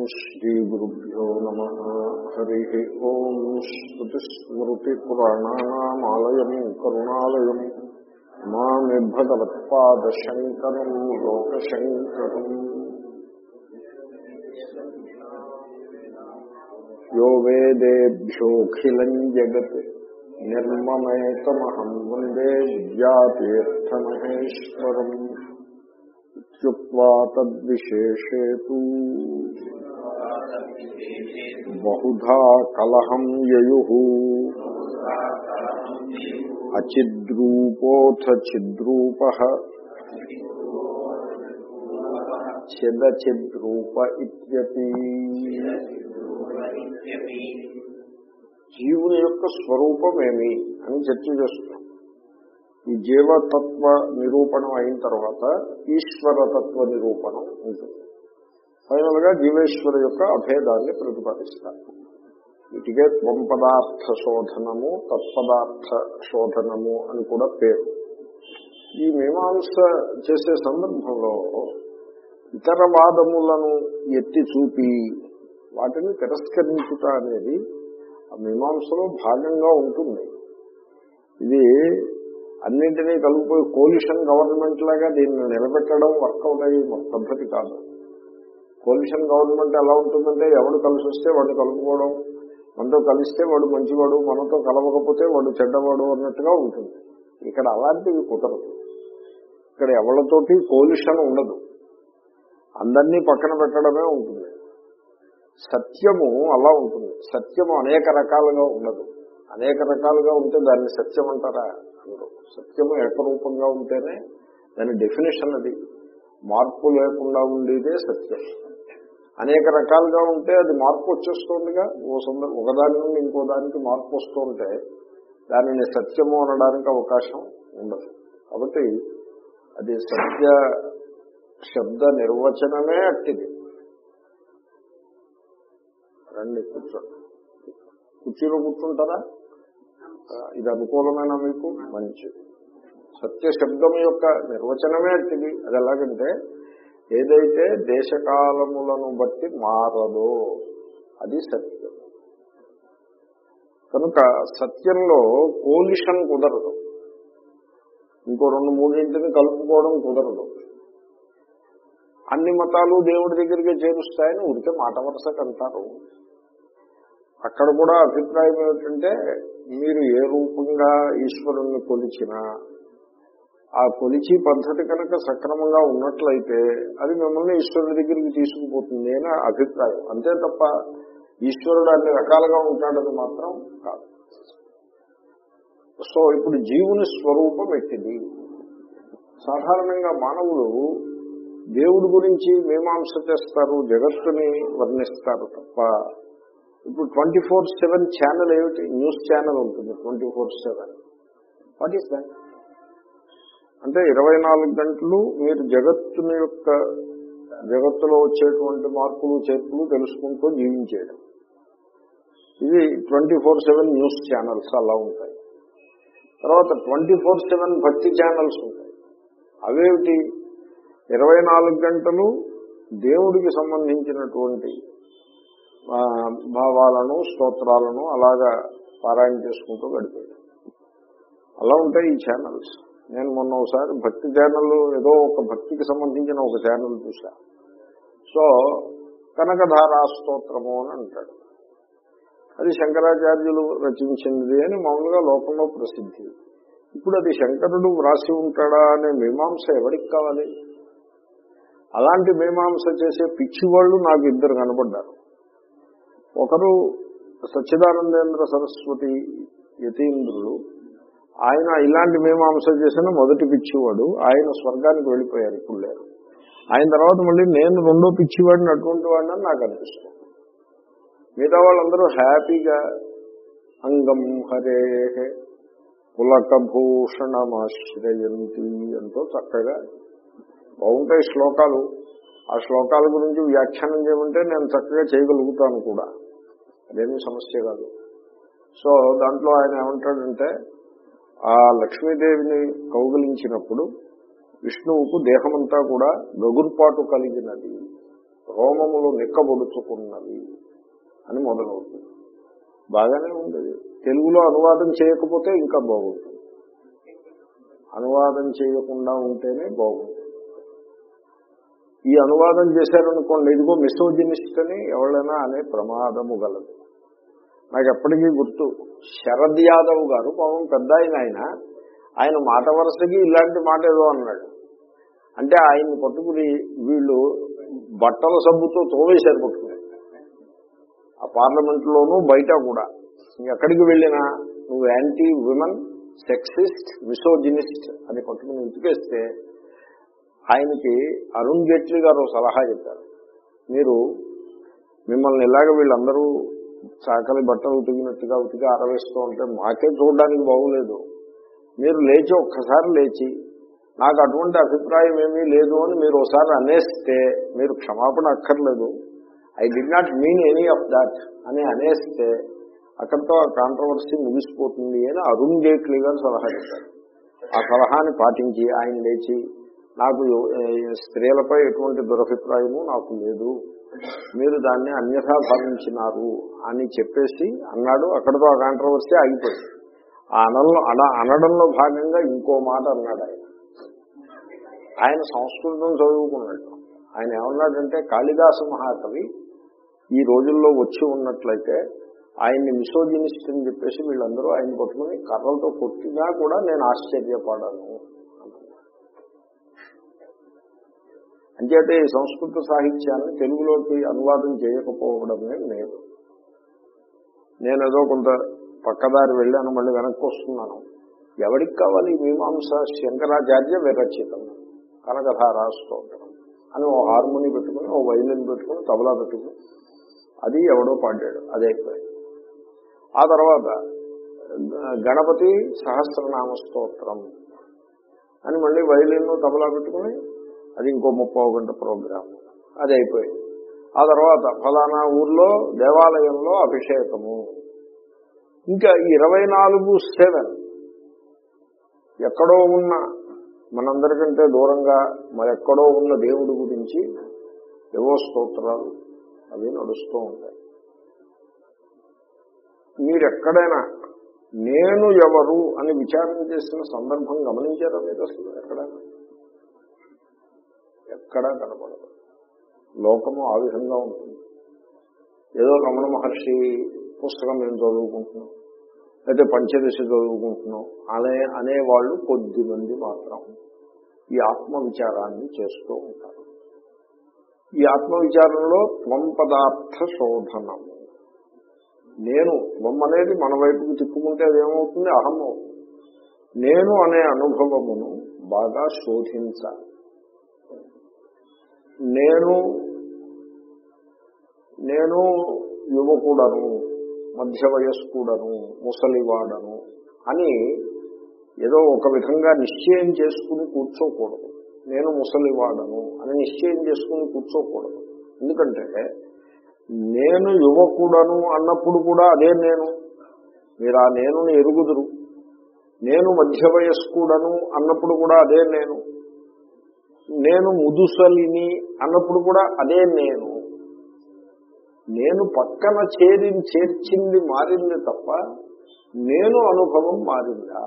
శ్రీగురుభ్యో నమ హరి ఓం శ్రుతిస్మృతిపురాణానామాలయం కరుణాలయం మామి భగవత్పాదశంకరం లోకశంకరం యో వేదేభ్యోఖిలం జగత్ నిర్మమేతమహం వందే విద్యాతీర్థమహేశ్వరం ఇత్యుక్త్వా తద్విశేషేతు బహుధా కలహం యయు అచిద్రూపోథ చిద్రూప చిదచిద్రూప ఇత్యపి జీవుని యొక్క స్వరూపమేమి అని చర్చ చేస్తున్నాం ఈ జీవతత్వ నిరూపణం అయిన తర్వాత ఈశ్వరతత్వ నిరూపణం ఉంటుంది ఫైనల్ గా జీవేశ్వర యొక్క అభేదాన్ని ప్రతిపాదిస్తారు వీటికే త్వం పదార్థ శోధనము తత్పదార్థ శోధనము అని కూడా పేరు ఈ మీమాంస చేసే సందర్భంలో ఇతర వాదములను ఎత్తి చూపి వాటిని తిరస్కరించుట అనేది ఆ మీమాంసలో భాగంగా ఉంటుంది ఇది అన్నింటినీ కలిగిపోయి కోలిషన్ గవర్నమెంట్ లాగా దీన్ని నిలబెట్టడం వర్కౌట్ అయ్యే పద్ధతి కాదు కోలిషన్ గవర్నమెంట్ ఎలా ఉంటుందంటే ఎవడు కలిసి వస్తే వాడు కలుపుకోవడం మనతో కలిస్తే వాడు మంచివాడు మనతో కలవకపోతే వాడు చెడ్డవాడు అన్నట్టుగా ఉంటుంది ఇక్కడ అలాంటివి కుదరదు ఇక్కడ ఎవరితోటి కోలిషన్ ఉండదు అందరినీ పక్కన పెట్టడమే ఉంటుంది సత్యము అలా ఉంటుంది సత్యము అనేక రకాలుగా ఉండదు అనేక రకాలుగా ఉంటే దాన్ని సత్యం అంటారా అందరూ సత్యము ఏకరూపంగా ఉంటేనే దాని డెఫినేషన్ అది మార్పు లేకుండా ఉండేదే సత్యం అనేక రకాలుగా ఉంటే అది మార్పు వచ్చేస్తుందిగా ఓ సందర్భం ఒకదాని నుండి ఇంకో దానికి మార్పు వస్తుంటే దానిని సత్యము అనడానికి అవకాశం ఉండదు కాబట్టి అది సత్య శబ్ద నిర్వచనమే అట్టిది రండి కూర్చోండి కుర్చీలో కూర్చుంటారా ఇది అనుకూలమైన మీకు మంచిది సత్య శబ్దం యొక్క నిర్వచనమే అట్టిది అది ఎలాగంటే ఏదైతే దేశకాలములను బట్టి మారదో అది సత్యం కనుక సత్యంలో కోలిషన్ కుదరదు ఇంకో రెండు మూడింటిని కలుపుకోవడం కుదరదు అన్ని మతాలు దేవుడి దగ్గరికి చేరుస్తాయని ఉడితే మాట వరుసకు అంటారు అక్కడ కూడా అభిప్రాయం ఏమిటంటే మీరు ఏ రూపంగా ఈశ్వరుణ్ణి కొలిచినా ఆ కొలిచి పద్ధతి కనుక సక్రమంగా ఉన్నట్లయితే అది మిమ్మల్ని ఈశ్వరుడి దగ్గరికి తీసుకుపోతుంది అని అభిప్రాయం అంతే తప్ప ఈశ్వరుడు అన్ని రకాలుగా ఉంటాడని మాత్రం కాదు సో ఇప్పుడు జీవుని స్వరూపం ఎట్టిది సాధారణంగా మానవుడు దేవుడి గురించి మీమాంస చేస్తారు జగత్తుని వర్ణిస్తారు తప్ప ఇప్పుడు ట్వంటీ ఫోర్ సెవెన్ ఛానల్ ఏమిటి న్యూస్ ఛానల్ ఉంటుంది twenty four seven what is that అంటే ఇరవై నాలుగు గంటలు మీరు జగత్తుని యొక్క జగత్తులో వచ్చేటువంటి మార్పులు చేర్పులు తెలుసుకుంటూ జీవించేయడం ఇది twenty four seven news channels అలా ఉంటాయి తర్వాత ట్వంటీ ఫోర్ సెవెన్ భక్తి ఛానల్స్ ఉంటాయి అవేమిటి ఇరవై నాలుగు గంటలు దేవుడికి సంబంధించినటువంటి భావాలను స్తోత్రాలను అలాగా పారాయణ చేసుకుంటూ గడిపేది అలా ఉంటాయి ఈ ఛానల్స్ నేను మొన్న ఒకసారి భక్తి ఛానల్ ఏదో ఒక భక్తికి సంబంధించిన ఒక ఛానల్ చూసా సో కనకధారా స్తోత్రము అని అంటాడు అది శంకరాచార్యులు రచించినది అని మామూలుగా లోకంలో ప్రసిద్ధి ఇప్పుడు అది శంకరుడు వ్రాసి ఉంటాడా అనే మీమాంస ఎవరికి కావాలి అలాంటి మీమాంస చేసే పిచ్చి వాళ్ళు నాకు ఇద్దరు కనబడ్డారు ఒకరు సచ్చిదానందేంద్ర సరస్వతి యతీంద్రులు ఆయన ఇలాంటి మీమాంస చేసిన మొదటి పిచ్చివాడు ఆయన స్వర్గానికి వెళ్ళిపోయారు ఇప్పుడు లేరు ఆయన తర్వాత మళ్ళీ నేను రెండో పిచ్చివాడిని అటువంటి వాడిని అని నాకు అనిపిస్తుంది మిగతా వాళ్ళందరూ హ్యాపీగా అంగం హరే పులకభూషణమాశ్రయంతి ఎంతో చక్కగా బాగుంటాయి శ్లోకాలు ఆ శ్లోకాల గురించి వ్యాఖ్యానం చేయమంటే నేను చక్కగా చేయగలుగుతాను కూడా అదేమీ సమస్య కాదు సో దాంట్లో ఆయన ఏమంటాడంటే ఆ లక్ష్మీదేవిని కౌగలించినప్పుడు విష్ణువుకు దేహమంతా కూడా గగుర్పాటు కలిగినది రోమములు నిక్కబొడుచుకున్నవి అని మొదలవుతుంది బాగానే ఉండేది తెలుగులో అనువాదం చేయకపోతే ఇంకా బాగుంటుంది అనువాదం చేయకుండా ఉంటేనే బాగుంటుంది ఈ అనువాదం చేశారనుకోండి ఇదిగో మిసోజినిస్ట్ అని ఎవరైనా అనే ప్రమాదము గలదు నాకు ఎప్పటికీ గుర్తు శరద్ యాదవ్ గారు పాపం పెద్ద ఆయన ఆయన ఆయన మాట వరుసకి ఇలాంటి మాట ఏదో అన్నాడు అంటే ఆయన్ని పట్టుకుని వీళ్ళు బట్టల సబ్బుతో తోవేశారు పట్టుకుని ఆ పార్లమెంట్ లోనూ బయట కూడా ఎక్కడికి వెళ్ళినా నువ్వు యాంటీ విమెన్ సెక్సిస్ట్ మిసోజినిస్ట్ అని పట్టుకుని ఉతికేస్తే ఆయనకి అరుణ్ జైట్లీ గారు ఓ సలహా చెప్పారు మీరు మిమ్మల్ని ఇలాగ వీళ్ళందరూ చాకలి బట్టలు ఉతికినట్టుగా ఉతికి ఆరవేస్తూ ఉంటే మాకే చూడడానికి బాగులేదు మీరు లేచి ఒక్కసారి లేచి నాకు అటువంటి అభిప్రాయం ఏమీ లేదు అని మీరు ఒకసారి అనేస్తే మీరు క్షమాపణ అక్కర్లేదు I did not mean any of that అని అనేస్తే అక్కడితో ఆ కాంట్రవర్సీ ముగిసిపోతుంది అని అరుణ్ జైట్లీ గారు సలహా చెప్పారు ఆ సలహాని పాటించి ఆయన లేచి నాకు ఏ, స్త్రీలపై ఎటువంటి దురభిప్రాయము నాకు లేదు మీరు దాన్ని అన్యథా భావించినారు అని చెప్పేసి అన్నాడు అక్కడితో ఆ కాంట్రవర్సీ ఆగిపోయింది ఆ అనడంలో అన అనడంలో భాగంగా ఇంకో మాట అన్నాడు ఆయన ఆయన సంస్కృతం చదువుకున్నాడు ఆయన ఏమన్నాడంటే కాళిదాస మహాకవి ఈ రోజుల్లో వచ్చి ఉన్నట్లయితే ఆయన్ని మిసోజినిస్ట్ అని చెప్పేసి వీళ్ళందరూ ఆయన పట్టుకుని కర్రలతో కొట్టినా కూడా నేను ఆశ్చర్యపడాను అన్నాడు. అంచేతే ఈ సంస్కృత సాహిత్యాన్ని తెలుగులోకి అనువాదం చేయకపోవడమే లేదు నేనేదో కొంత పక్కదారి వెళ్ళాను మళ్ళీ వెనక్కి వస్తున్నాను ఎవరికి కావాలి ఈ మీమాంస శంకరాచార్య విరచితం కనకధారా స్తోత్రం అని ఓ హార్మోని పెట్టుకుని ఓ వైలిన్ పెట్టుకుని తబలా పెట్టుకుని అది ఎవడో పాడాడు అదే అయిపోయింది ఆ తర్వాత గణపతి సహస్రనామ స్తోత్రం అని మళ్ళీ వైలిన్ తబలా పెట్టుకుని అది ఇంకో ముప్పై గంట ప్రోగ్రామ్ అది అయిపోయింది ఆ తర్వాత ఫలానా ఊర్లో దేవాలయంలో అభిషేకము ఇంకా ఇరవై నాలుగు సెవెన్ ఎక్కడో ఉన్న మనందరికంటే దూరంగా మరెక్కడో ఉన్న దేవుడి గురించి ఏవో స్తోత్రాలు అవి నడుస్తూ ఉంటాయి మీరు ఎక్కడైనా నేను ఎవరు అని విచారణ చేసిన సందర్భం గమనించారా మీరు అసలు ఎక్కడైనా ఎక్కడా కనపడదు లోకము ఆ విధంగా ఉంటుంది ఏదో రమణ మహర్షి పుస్తకం మేము చదువుకుంటున్నాం అయితే పంచదశ చదువుకుంటున్నాం అనే అనేవాళ్ళు కొద్ది మంది మాత్రం ఈ ఆత్మ విచారాన్ని చేస్తూ ఉంటారు ఈ ఆత్మ విచారంలో త్వం పదార్థ శోధనము నేను త్వం అనేది మన వైపుకు తిప్పుకుంటే అదేమవుతుంది అహం అవుతుంది నేను అనే అనుభవమును బాగా శోధించాలి నేను నేను యువకుడను మధ్య వయస్కుడను ముసలివాడను అని ఏదో ఒక విధంగా నిశ్చయం చేసుకుని కూర్చోకూడదు నేను ముసలివాడను అని నిశ్చయం చేసుకుని కూర్చోకూడదు ఎందుకంటే నేను యువకుడను అన్నప్పుడు కూడా అదే నేను మీరు ఆ నేను ఎరుగుదురు నేను మధ్య వయస్కుడను అన్నప్పుడు కూడా అదే నేను నేను ముదుసలిని అన్నప్పుడు కూడా అదే నేను నేను పక్కన చేరి చేర్చింది మారింది తప్ప నేను అనుభవం మారిందా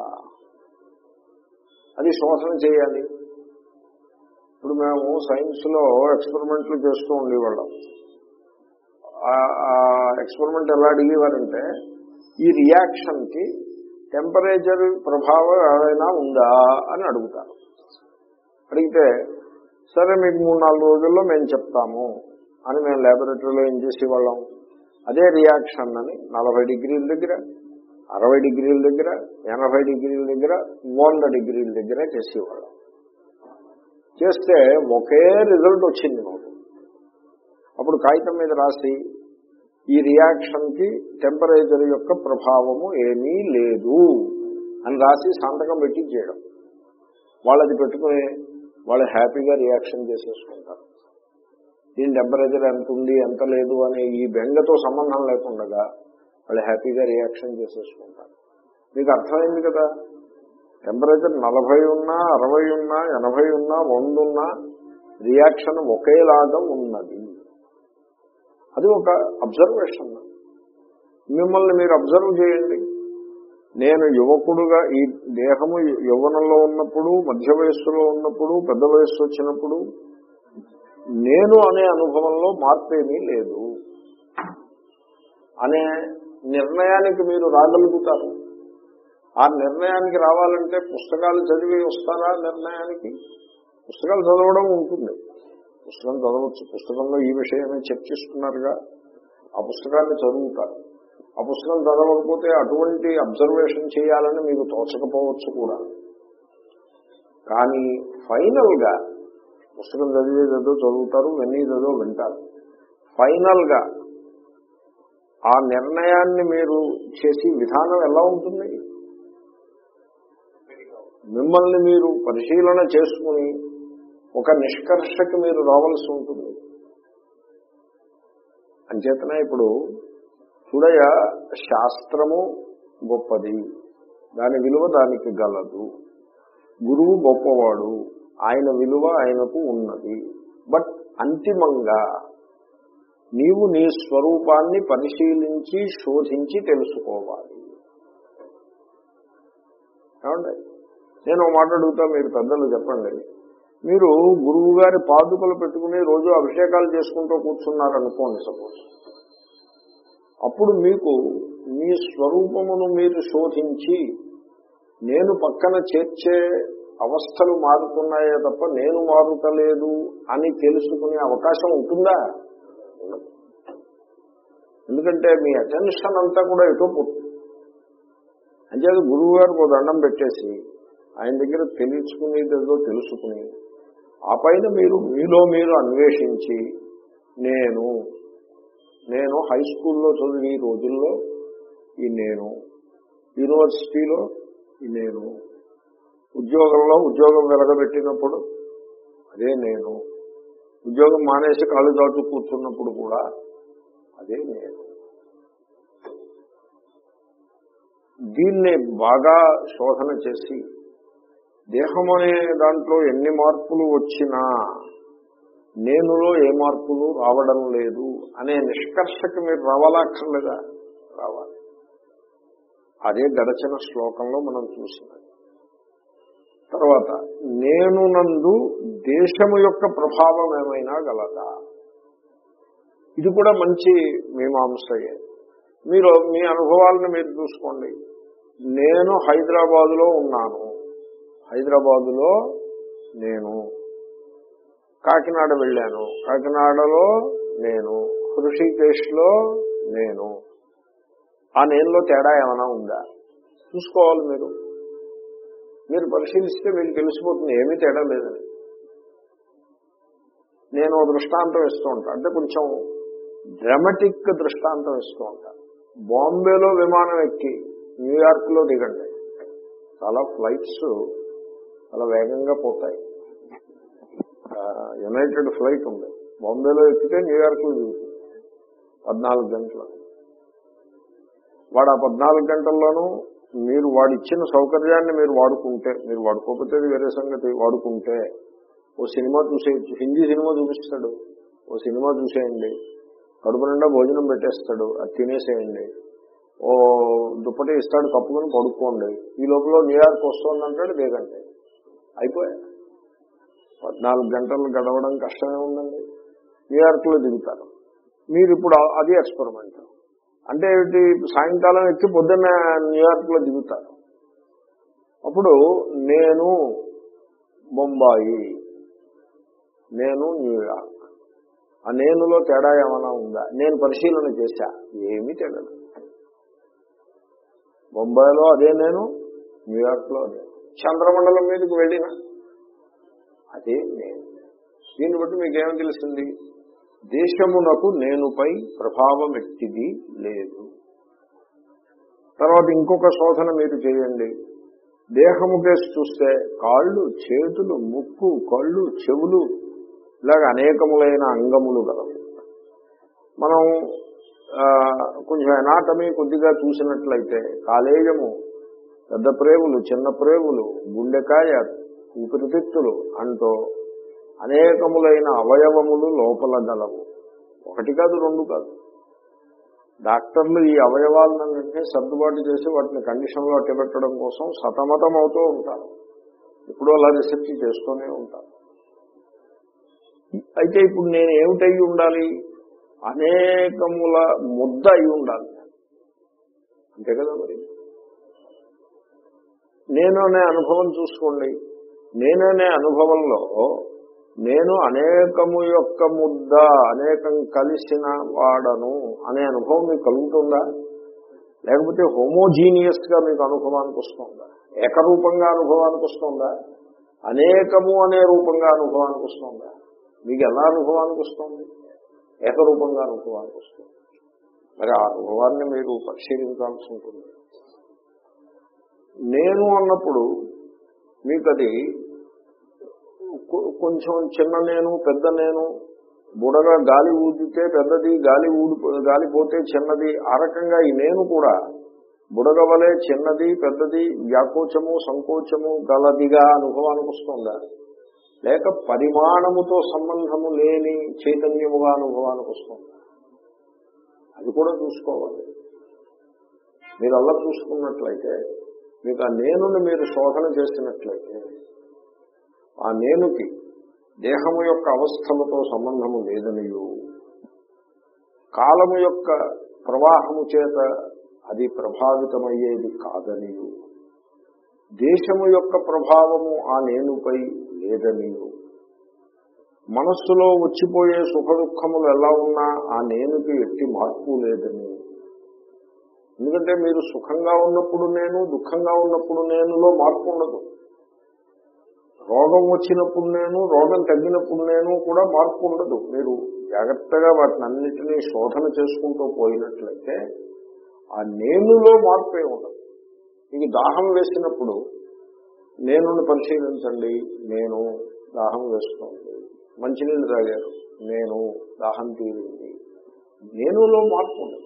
అది శోధన చేయాలి ఇప్పుడు మేము సైన్స్ లో ఎక్స్పెరిమెంట్లు చేస్తూ ఉండేవాళ్ళం ఎక్స్పెరిమెంట్ ఎలా అడిగేవారంటే ఈ రియాక్షన్ కి టెంపరేచర్ ప్రభావం ఏమైనా ఉందా అని అడుగుతారు అడిగితే సరే మీకు మూడు నాలుగు రోజుల్లో మేము చెప్తాము అని మేము ల్యాబొరేటరీలో ఏం చేసేవాళ్ళం అదే రియాక్షన్ అని నలభై డిగ్రీల దగ్గర అరవై డిగ్రీల దగ్గర ఎనభై డిగ్రీల దగ్గర వంద డిగ్రీల దగ్గర చేసేవాళ్ళం చేస్తే ఒకే రిజల్ట్ వచ్చింది మాకు అప్పుడు కాగితం మీద రాసి ఈ రియాక్షన్ కి టెంపరేచర్ యొక్క ప్రభావము ఏమీ లేదు అని రాసి సంతకం పెట్టి చేయడం వాళ్ళది పెట్టుకుని వాళ్ళు హ్యాపీగా రియాక్షన్ చేసేసుకుంటారు దీని టెంపరేచర్ ఎంత ఉంది ఎంత లేదు అనే ఈ బెంగతో సంబంధం లేకుండా వాళ్ళు హ్యాపీగా రియాక్షన్ చేసేసుకుంటారు మీకు అర్థమైంది కదా టెంపరేచర్ నలభై ఉన్నా అరవై ఉన్నా ఎనభై ఉన్నా వంద ఉన్నా రియాక్షన్ ఒకేలాగా ఉన్నది అది ఒక అబ్జర్వేషన్ మిమ్మల్ని మీరు అబ్జర్వ్ చేయండి నేను యువకుడుగా ఈ దేహము యవ్వనంలో ఉన్నప్పుడు మధ్య వయస్సులో ఉన్నప్పుడు పెద్ద వయస్సు వచ్చినప్పుడు నేను అనే అనుభవంలో మార్పేమీ లేదు అనే నిర్ణయానికి మీరు రాగలుగుతారు ఆ నిర్ణయానికి రావాలంటే పుస్తకాలు చదివి వస్తారా నిర్ణయానికి పుస్తకాలు చదవడం ఉంటుంది పుస్తకం చదవచ్చు పుస్తకంలో ఈ విషయమే చర్చిస్తున్నారుగా ఆ పుస్తకాన్ని చదువుతారు ఆ పుస్తకం చదవకపోతే అటువంటి అబ్జర్వేషన్ చేయాలని మీకు తోచకపోవచ్చు కూడా కానీ ఫైనల్ గా పుస్తకం చదివేదేదో చదువుతారు వినేదేదో వింటారు ఫైనల్ గా ఆ నిర్ణయాన్ని మీరు చేసి విధానం ఎలా ఉంటుంది మిమ్మల్ని మీరు పరిశీలన చేసుకుని ఒక నిష్కర్షకి మీరు రావాల్సి ఉంటుంది అంచేతనే ఇప్పుడు చూడయ శాస్త్రము గొప్పది దాని విలువ దానికి గలదు గురువు గొప్పవాడు ఆయన విలువ ఆయనకు ఉన్నది బట్ అంతిమంగా నీవు నీ స్వరూపాన్ని పరిశీలించి శోధించి తెలుసుకోవాలి ఏమండి నేను ఒక మాట అడుగుతా మీరు పెద్దలు చెప్పండి మీరు గురువు గారి పాదుకలు పెట్టుకుని రోజు అభిషేకాలు చేసుకుంటూ కూర్చున్నారనుకోండి సపోజ్ అప్పుడు మీకు మీ స్వరూపమును మీరు శోధించి నేను పక్కన చేర్చే అవస్థలు మారుతున్నాయే తప్ప నేను మారుతలేదు అని తెలుసుకునే అవకాశం ఉంటుందా ఉండదు. ఎందుకంటే మీ అటెన్షన్ అంతా కూడా ఎటో పోతుంది అంచేది గురువు గారికి ఒక దండం పెట్టేసి ఆయన దగ్గర తెలుసుకునేదేదో తెలుసుకుని ఆ పైన మీరు మీలో మీరు అన్వేషించి నేను నేను హై స్కూల్లో చదివి ఈ రోజుల్లో ఈ నేను యూనివర్సిటీలో ఈ నేను ఉద్యోగంలో ఉద్యోగం వెలగబెట్టినప్పుడు అదే నేను ఉద్యోగం మానేసి కాళ్ళు దాచు కూర్చున్నప్పుడు కూడా అదే నేను దీన్ని బాగా శోధన చేసి దేహం అనే దాంట్లో ఎన్ని మార్పులు వచ్చినా నేనులో ఏ మార్పులు రావడం లేదు అనే నిష్కర్షకు మీరు రావాలక్కర్లేదా రావాలి అదే గడచిన శ్లోకంలో మనం చూసినది తర్వాత నేను నందు దేశము యొక్క ప్రభావం ఏమైనా గలదా ఇది కూడా మంచి మీమాంసయే మీరు మీ అనుభవాలను మీరు చూసుకోండి నేను హైదరాబాదులో ఉన్నాను హైదరాబాదులో నేను కాకినాడ వెళ్ళాను కాకినాడలో నేను హృషికేశ్లో నేను ఆ నేనులో తేడా ఏమైనా ఉందా చూసుకోవాలి మీరు మీరు పరిశీలిస్తే మీకు తెలిసిపోతుంది ఏమీ తేడా లేదని నేను ఓ దృష్టాంతం ఇస్తూ ఉంటాను అంటే కొంచెం డ్రామాటిక్ దృష్టాంతం ఇస్తూ ఉంటాను బాంబేలో విమానం ఎక్కి న్యూయార్క్ లో దిగండి చాలా ఫ్లైట్స్ చాలా వేగంగా పోతాయి ఆ, యునైటెడ్ ఫ్లైట్ ఉంది బాంబేలో ఎక్కితే న్యూయార్క్ లో దిగుతుంది పద్నాలుగు గంటలు వాడు ఆ పద్నాలుగు గంటల్లోనూ మీరు వాడిచ్చిన సౌకర్యాన్ని మీరు వాడుకుంటే మీరు వాడుకోకపోతే అది వేరే సంగతి వాడుకుంటే ఓ సినిమా చూసేయచ్చు హిందీ సినిమా చూపిస్తాడు ఓ సినిమా చూసేయండి కడుపు నిండా భోజనం పెట్టేస్తాడు అది తినేసేయండి ఓ దుప్పటి ఇస్తాడు కప్పుకొని పడుకోండి ఈ లోపల న్యూయార్క్ వస్తుందంటాడు దిగండి అయిపోయా పద్నాలుగు గంటలు గడవడం కష్టమే ఉందండి న్యూయార్క్ లో దిగుతారు మీరు ఇప్పుడు అది ఎక్స్పెరిమెంట్ అంటే ఏమిటి సాయంకాలం ఎక్కి పొద్దున్న న్యూయార్క్ లో దిగుతారు అప్పుడు నేను బొంబాయి నేను న్యూయార్క్ ఆ నేనులో తేడా ఏమైనా ఉందా నేను పరిశీలన చేశా ఏమీ తేడా లేదు. బొంబాయిలో అదే నేను న్యూయార్క్ లో అదే చంద్రమండలం మీదకి వెళ్ళిన అదే నేను దీన్ని బట్టి మీకు ఏమి తెలిసింది దేశమునకు నేనుపై ప్రభావం ఎట్టిది లేదు తర్వాత ఇంకొక శోధన మీరు చేయండి దేహము కేసు చూస్తే కాళ్ళు చేతులు ముక్కు కళ్ళు చెవులు ఇలాగ అనేకములైన అంగములు గలవు మనం ఆ, కొంచెం ఎనాటమీ కొద్దిగా చూసినట్లయితే కాలేయము పెద్ద ప్రేవులు చిన్న ప్రేవులు గుండెకాయ ఊపిరితిత్తులు అంటూ అనేకములైన అవయవములు లోపల గలవు ఒకటి కాదు రెండు కాదు డాక్టర్లు ఈ అవయవాలన్నింటినీ సర్దుబాటు చేసి వాటిని కండిషన్లో అట్టబెట్టడం కోసం సతమతం అవుతూ ఉంటారు ఇప్పుడు అలా రీసెర్చ్ చేస్తూనే ఉంటారు అయితే ఇప్పుడు నేను ఏమిటై ఉండాలి అనేకముల ముద్ద అయి ఉండాలి అంతే కదా మరి నేను అనే అనుభవం చూసుకోండి నేననే అనుభవంలో నేను అనేకము యొక్క ముద్ద అనేకం కలిసిన వాడను అనే అనుభవం మీకు కలుగుతుందా లేకపోతే హోమోజీనియస్ గా మీకు అనుభవానికి వస్తుందా ఏకరూపంగా అనుభవానికి వస్తుందా అనేకము అనే రూపంగా అనుభవానికి వస్తుందా మీకు ఎలా అనుభవానికి వస్తుంది ఏకరూపంగా అనుభవానికి వస్తుంది మరి ఆ అనుభవాన్ని మీరు పరిశీలించాల్సి ఉంటుంది నేను అన్నప్పుడు మీకు అది కొ- కొంచెం చిన్న నేను పెద్ద నేను బుడగా గాలి ఊదితే పెద్దది గాలి ఊడి గాలి పోతే చిన్నది ఆ రకంగా ఈ నేను కూడా బుడగ వలె చిన్నది పెద్దది వ్యాకోచము సంకోచము గలదిగా అనుభవానికి వస్తుందా లేక పరిమాణముతో సంబంధము లేని చైతన్యముగా అనుభవానికి వస్తుందా అది కూడా చూసుకోవాలి మీరు అలా చూసుకున్నట్లయితే మీకు ఆ నేనుని మీరు శోధన చేసినట్లయితే ఆ నేనుకి దేహము యొక్క అవస్థలతో సంబంధము లేదనియు కాలము యొక్క ప్రవాహము చేత అది ప్రభావితమయ్యేది కాదనియు దేశము యొక్క ప్రభావము ఆ నేనుపై లేదనియు మనస్సులో వచ్చిపోయే సుఖ దుఃఖములు ఎలా ఉన్నా ఆ నేనుకి ఎట్టి మార్పు లేదని ఎందుకంటే మీరు సుఖంగా ఉన్నప్పుడు నేను దుఃఖంగా ఉన్నప్పుడు నేనులో మార్పు ఉండదు రోగం వచ్చినప్పుడు నేను రోగం తగ్గినప్పుడు నేను కూడా మార్పు ఉండదు మీరు జాగ్రత్తగా వాటిని అన్నిటినీ శోధన చేసుకుంటూ పోయినట్లయితే ఆ నేనులో మార్పే ఉండదు మీకు దాహం వేసినప్పుడు నేను పరిశీలించండి నేను దాహం వేస్తోంది మంచినీళ్ళు తాగారు నేను దాహం తీరింది నేనులో మార్పు ఉండదు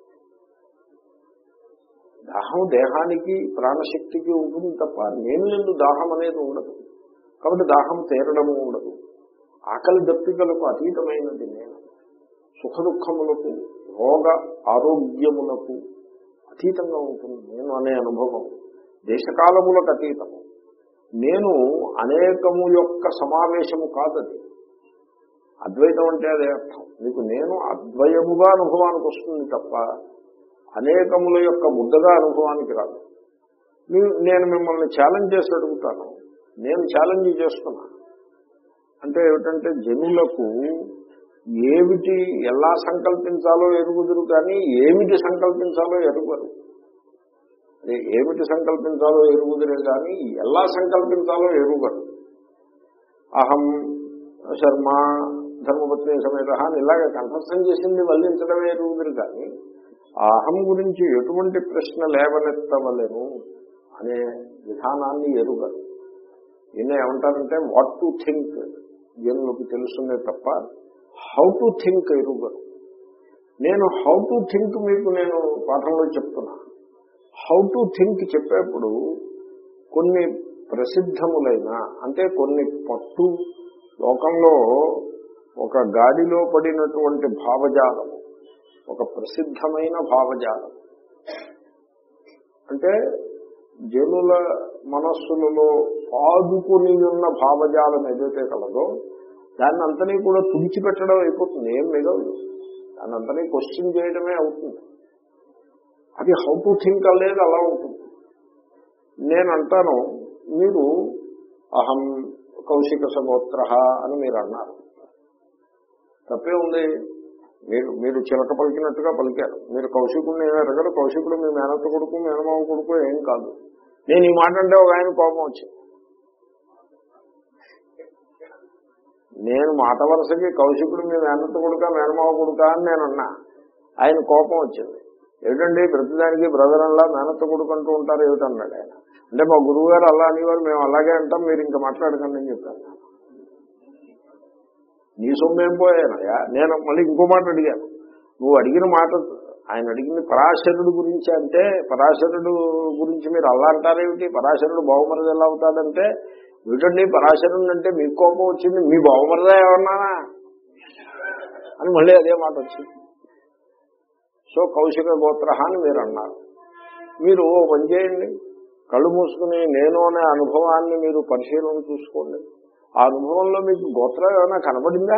దాహం దేహానికి ప్రాణశక్తికి ఉంటుంది తప్ప నేను ఎందు దాహం అనేది ఉండదు కాబట్టి దాహం తీరడము ఉండదు ఆకలి దప్పికలకు అతీతమైనది నేను సుఖ దుఃఖములకు రోగ ఆరోగ్యములకు అతీతంగా ఉంటుంది నేను అనే అనుభవం దేశకాలములకు అతీతము నేను అనేకము యొక్క సమావేశము కాదది అద్వైతం అంటే అదే అర్థం మీకు నేను అద్వయముగా అనుభవానికి వస్తుంది తప్ప అనేకముల యొక్క ముద్దగా అనుభవానికి రాదు మీ- నేను మిమ్మల్ని ఛాలెంజ్ చేసి అడుగుతాను నేను ఛాలెంజ్ చేస్తున్నా అంటే ఏమిటంటే జనులకు ఏమిటి ఎలా సంకల్పించాలో ఎరుగుదురు కానీ ఏమిటి సంకల్పించాలో ఎరుగరు అదే ఏమిటి సంకల్పించాలో ఎరుగుదురే కానీ ఎలా సంకల్పించాలో ఎరుగరు అహం శర్మ ధర్మపత్ని సమేత అని ఇలాగ కంఠస్థం చేసింది వల్లించడమే ఎరుగుదురు కానీ ఆ అహం గురించి ఎటువంటి ప్రశ్న లేవనెత్తవలేను అనే విధానాన్ని ఎరుగరు ఈయన ఏమంటారంటే వాట్ టు థింక్ జనులకు తెలుసునే తప్ప హౌ టు థింక్ ఎరుగరు నేను హౌ టు థింక్ మీకు నేను పాఠంలో చెప్తున్నా హౌ టు థింక్ చెప్పేప్పుడు కొన్ని ప్రసిద్ధములైన అంటే కొన్ని పట్టు లోకంలో ఒక గాడిలో పడినటువంటి భావజాలము ఒక ప్రసిద్ధమైన భావజాలం అంటే జనుల మనస్సులలో పాదుకుని ఉన్న భావజాలం ఏదైతే కలదో దాన్ని అంతనీ కూడా తుడిచిపెట్టడం అయిపోతుంది ఏం మిగలదు దాన్ని అంతనీ క్వశ్చన్ చేయడమే అవుతుంది అది హౌ టు థింక్ అనేది అలా ఉంటుంది నేను అంటాను మీరు అహం కౌశిక సగోత్ర అని మీరు అన్నారు తప్పే ఉంది మీరు మీరు చిలక పలికినట్టుగా పలికారు మీరు కౌశికుడిని ఏమీ ఎరగరు కౌశికుడు మీ మేనత్త కొడుకు మేనమావ కొడుకు ఏం కాదు నేను ఈ మాట అంటే ఒక ఆయన కోపం వచ్చింది నేను మాట వరుసకి కౌశికుడు మీ మేనత్త కొడుక మేనమావ కొడుక అని నేను అన్నా ఆయన కోపం వచ్చింది ఏమిటండి ప్రతిదానికి బ్రదర్ అలా మేనత్త కొడుకు అంటూ ఉంటారు ఏమిటన్నాడు ఆయన అంటే మా గురువు గారు అలా అనేవారు మేము అలాగే అంటాం మీరు ఇంకా మాట్లాడకండి అని చెప్పాను నీ సొమ్మేం పోయానయా నేను మళ్ళీ ఇంకో మాట అడిగాను నువ్వు అడిగిన మాట ఆయన అడిగింది పరాశరుడు గురించి అంటే పరాశరుడు గురించి మీరు అలా అంటారేమిటి పరాశరుడు బావమరది ఎలా అవుతాడంటే ఏమిటండి పరాశరుడు అంటే మీకు కోపం వచ్చింది మీ బావమరదా ఏమన్నానా అని మళ్ళీ అదే మాట వచ్చింది సో కౌశిక గోత్ర అని మీరు అన్నారు మీరు ఓ పని చేయండి కళ్ళు మూసుకుని నేను అనే అనుభవాన్ని మీరు పరిశీలన చూసుకోండి ఆ అనుభవంలో మీకు గోత్రం ఏమైనా కనబడిందా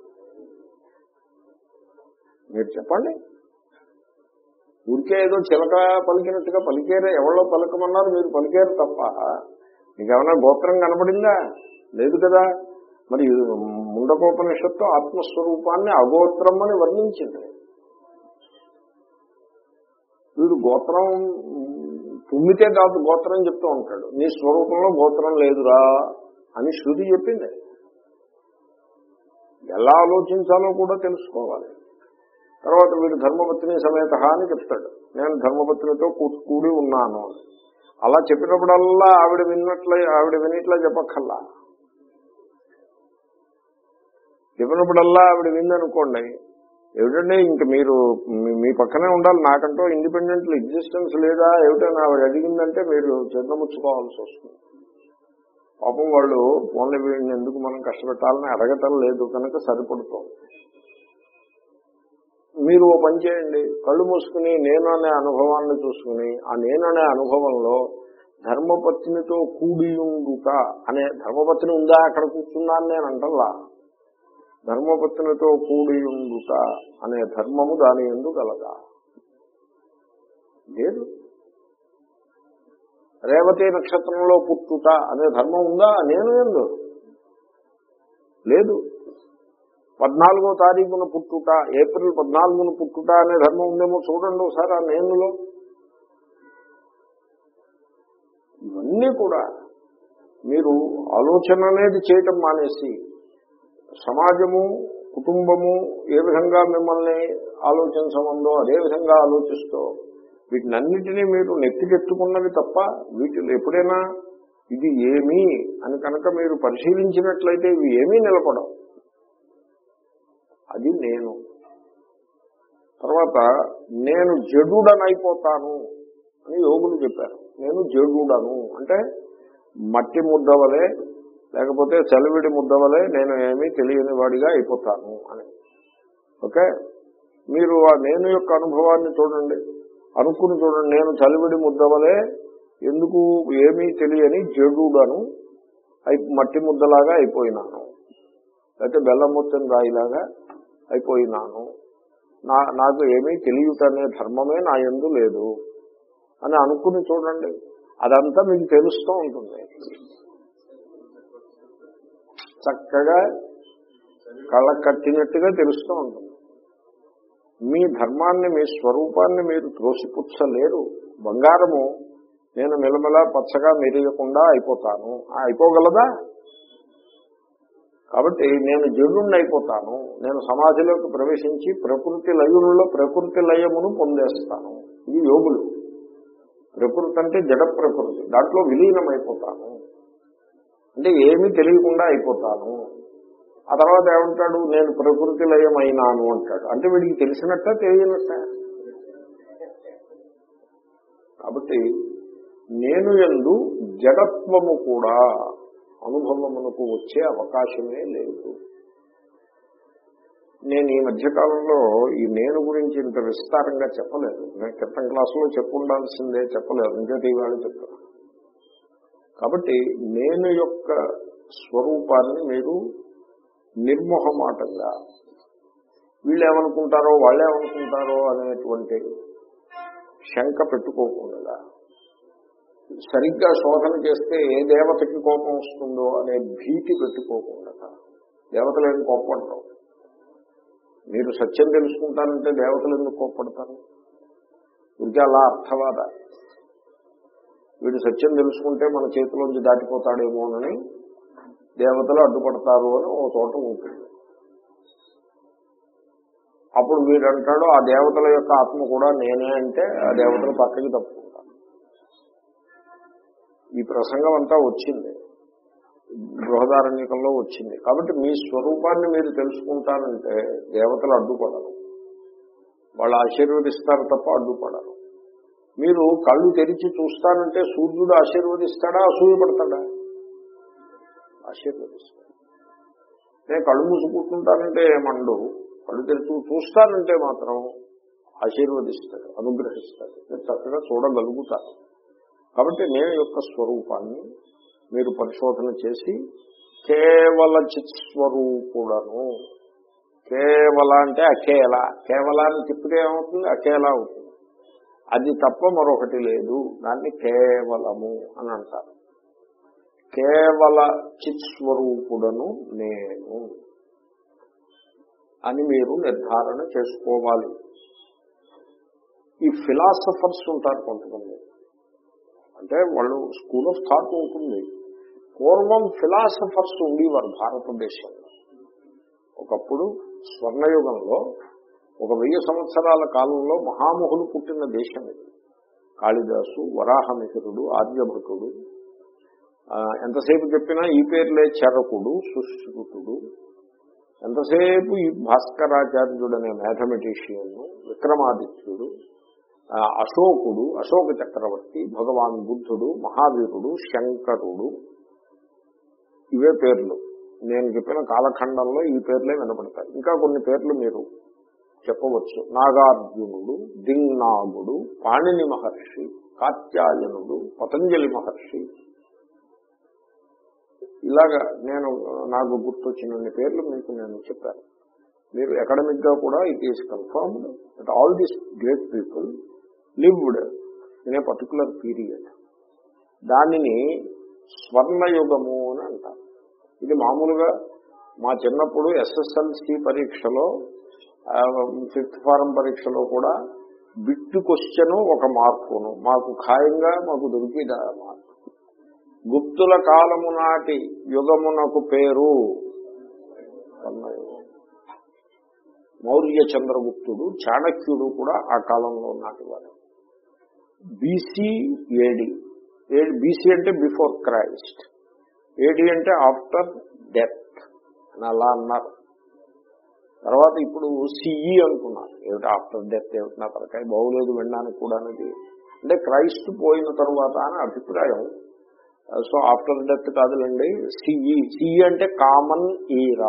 మీరు చెప్పండి ఊరికే ఏదో చిలక పలికినట్టుగా పలికేరే ఎవరో పలకమన్నారు మీరు పలికేరు తప్ప మీకు ఏమైనా గోత్రం కనబడిందా లేదు కదా మరి ముండకోపనిషత్తు ఆత్మస్వరూపాన్ని అగోత్రం అని వర్ణించింది వీడు గోత్రం తుమ్మితే కాదు గోత్రం చెప్తూ ఉంటాడు నీ స్వరూపంలో గోత్రం లేదురా అని శృతి చెప్పింది ఎలా ఆలోచించాలో కూడా తెలుసుకోవాలి తర్వాత వీడు ధర్మపత్ని సమేత అని చెప్తాడు నేను ధర్మపత్నితో కూ- కూడి ఉన్నాను అని. అలా చెప్పినప్పుడల్లా ఆవిడ విన్నట్లే ఆవిడ వినిట్లా చెప్పక్కల్లా చెప్పినప్పుడల్లా ఆవిడ విందనుకోండి ఏమిటంటే ఇంక మీరు మీ- మీ పక్కనే ఉండాలి నాకంటూ ఇండిపెండెంట్ ఎగ్జిస్టెన్స్ లేదా ఏమిటని ఆవిడ అడిగిందంటే మీరు చిన్నముచ్చుకోవాల్సి వస్తుంది పాపం వాళ్ళు ఫోన్లు వీడిని ఎందుకు మనం కష్టపెట్టాలని అడగటం లేదు కనుక సరిపడుతోంది మీరు ఓ పని చేయండి కళ్ళు మూసుకుని నేను అనే అనుభవాన్ని చూసుకుని ఆ నేను అనే అనుభవంలో ధర్మపత్నితో కూడి ఉండుట అనే ధర్మపత్ని ఉందా అక్కడ కూర్చున్నాను నేను అంటల్లా ధర్మపత్నితో కూడి ఉండుట అనే ధర్మము దాని ఎందు గలదా లేదు రేవతి నక్షత్రంలో పుట్టుట అనే ధర్మం ఉందా నేను ఎందు లేదు పద్నాలుగో తారీఖున పుట్టుట ఏప్రిల్ పద్నాలుగున పుట్టుట అనే ధర్మం ఉందేమో చూడండి ఒకసారి ఆ నేనులో ఇవన్నీ కూడా మీరు ఆలోచన అనేది చేయటం మానేసి సమాజము కుటుంబము ఏ విధంగా మిమ్మల్ని ఆలోచించమందో అదే విధంగా ఆలోచిస్తూ వీటినన్నిటినీ మీరు నెత్తికెత్తుకున్నవి తప్ప వీటిలో ఎప్పుడైనా ఇది ఏమి అని కనుక మీరు పరిశీలించినట్లయితే ఇవి ఏమీ నిలబడవు అది నేను తర్వాత నేను జడుడనైపోతాను అని యోగులు చెప్పారు నేను జడుడను అంటే మట్టి ముద్దవలే లేకపోతే చలివిడి ముద్దవలే నేను ఏమీ తెలియని వాడిగా అయిపోతాను అని ఓకే మీరు ఆ నేను యొక్క అనుభవాన్ని చూడండి అనుకుని చూడండి నేను చలివిడి ముద్దవలే ఎందుకు ఏమీ తెలియని జడుడను అయి మట్టి ముద్దలాగా అయిపోయినాను లేకపోతే బెల్లం ముత్తని రాయిలాగా అయిపోయినాను నా నాకు ఏమీ తెలియటనే ధర్మమే నా ఎందు లేదు అని అనుకుని చూడండి అదంతా మీకు తెలుస్తూ ఉంటుంది చక్కగా కళ్ళ కట్టినట్టుగా తెలుస్తూ ఉంటుంది మీ ధర్మాన్ని మీ స్వరూపాన్ని మీరు త్రోసిపుచ్చలేరు బంగారము నేను మెలమెల పచ్చగా మెరియకుండా అయిపోతాను ఆ, అయిపోగలదా కాబట్టి నేను జడుణ్ణి అయిపోతాను నేను సమాధిలోకి ప్రవేశించి ప్రకృతి లయులలో ప్రకృతి లయమును పొందేస్తాను ఇది యోగులు ప్రకృతి అంటే జడ ప్రకృతి దాంట్లో విలీనమైపోతాను అంటే ఏమీ తెలియకుండా అయిపోతాను ఆ తర్వాత ఏమంటాడు నేను ప్రకృతి లయం అయినాను అంటాడు అంటే వీడికి తెలిసినట్ట తెలియనట్ట కాబట్టి నేను ఎందు జడత్వము కూడా అనుభవమునకు వచ్చే అవకాశమే లేదు నేను ఈ మధ్యకాలంలో ఈ నేను గురించి ఇంత విస్తారంగా చెప్పలేదు నేను క్రితం క్లాసులో చెప్పుండాల్సిందే చెప్పలేదు ఇంకా ఇవాళ చెప్తాను కాబట్టి నేను యొక్క స్వరూపాన్ని మీరు నిర్మోహమాటంగా వీళ్ళు ఏమనుకుంటారో వాళ్ళు ఏమనుకుంటారో అనేటువంటి శంక పెట్టుకోకుండా సరిగ్గా శోధన చేస్తే ఏ దేవతకి కోపం వస్తుందో అనే భీతి పెట్టుకోకుండా దేవతలు ఏం కోప్పడతాం మీరు సత్యం తెలుసుకుంటారంటే దేవతలు ఎందుకు కోప్పడతారు ఇంకా అలా అర్థవాద వీడు సత్యం తెలుసుకుంటే మన చేతిలోంచి దాటిపోతాడేమోనని దేవతలు అడ్డుపడతారు అని ఓ చోట ఉంటుంది అప్పుడు వీడు అంటాడు ఆ దేవతల యొక్క ఆత్మ కూడా నేనే అంటే ఆ దేవతలు పక్కకి తప్పుకుంటాను ఈ ప్రసంగం అంతా వచ్చింది బృహదారణ్యకంలో వచ్చింది కాబట్టి మీ స్వరూపాన్ని మీరు తెలుసుకుంటారంటే దేవతలు అడ్డుపడరు వాళ్ళు ఆశీర్వదిస్తారు తప్ప అడ్డుపడరు మీరు కళ్ళు తెరిచి చూస్తానంటే సూర్యుడు ఆశీర్వదిస్తాడా అసూయపడతాడా ఆశీర్వదిస్తాడు నేను కళ్ళు మూసుకుంటుంటానంటే ఏమండు కళ్ళు తెరిచి చూస్తానంటే మాత్రం ఆశీర్వదిస్తాడు అనుగ్రహిస్తాడు మీరు చక్కగా చూడగలుగుతారు కాబట్టి నేను యొక్క స్వరూపాన్ని మీరు పరిశోధన చేసి కేవల చిత్స్వరూపుడను కేవల అంటే అకేల కేవల అని చెప్తే ఏమవుతుంది అకేలా అవుతుంది అది తప్ప మరొకటి లేదు దాన్ని కేవలము అని అంటారు కేవల చిత్స్వరూపుడను నేను అని మీరు నిర్ధారణ చేసుకోవాలి ఈ ఫిలాసఫర్స్ ఉంటారు కొంతమంది అంటే వాళ్ళు స్కూల్ ఆఫ్ థాట్ ఉంటుంది పూర్వం ఫిలాసఫర్స్ ఉండేవారు భారతదేశంలో ఒకప్పుడు స్వర్ణయుగంలో ఒక వెయ్యి సంవత్సరాల కాలంలో మహామహులు పుట్టిన దేశం ఇది కాళిదాసు వరాహమిహిరుడు ఆర్యభటుడు ఆ, ఎంతసేపు చెప్పినా ఈ పేర్లే చరకుడు సుశ్రుతుడు ఎంతసేపు ఈ భాస్కరాచార్యుడు అనే మ్యాథమెటిషియన్ విక్రమాదిత్యుడు ఆ, అశోకుడు అశోక చక్రవర్తి భగవాన్ బుద్ధుడు మహావీరుడు శంకరుడు ఇవే పేర్లు నేను చెప్పిన కాలఖండంలో ఈ పేర్లే వినపడతాయి ఇంకా కొన్ని పేర్లు మీరు చెప్పవచ్చు నాగార్జునుడు దింగ్నాగుడు పాణిని మహర్షి కాత్యాయనుడు పతంజలి మహర్షి ఇలాగా నేను నాకు గుర్తొచ్చినన్ని పేర్లు మీకు నేను చెప్పాను మీరు అకాడమిక్ గా కూడా it is confirmed that all these great people lived in a particular period దానిని స్వర్ణయుగము అని అంటారు ఇది మామూలుగా మా చిన్నప్పుడు ఎస్ఎస్ఎల్సి పరీక్షలో ఫిఫ్త్ ఫారం పరీక్షలో కూడా బిట్టు క్వశ్చన్ ఒక మార్కును మాకు ఖాయంగా మాకు దొరికిద మార్కు గుప్తుల కాలము నాటి యుగమునకు పేరు స్వర్ణయుగం మౌర్య చంద్రగుప్తుడు చాణక్యుడు కూడా ఆ కాలంలో నాటివాడు బీసీ ఏడి బీసీ అంటే బిఫోర్ క్రైస్ట్ ఏడి అంటే ఆఫ్టర్ డెత్ అని అలా అన్నారు తర్వాత ఇప్పుడు సిఈ అనుకున్నారు ఏమిటి ఆఫ్టర్ డెత్ ఏమిటి నా తరకాయ బాగులేదు వినడానికి కూడా అనేది అంటే క్రైస్ట్ పోయిన తర్వాత అని అభిప్రాయం సో ఆఫ్టర్ డెత్ కాదులండి సిఈ సిఈ అంటే కామన్ ఈరా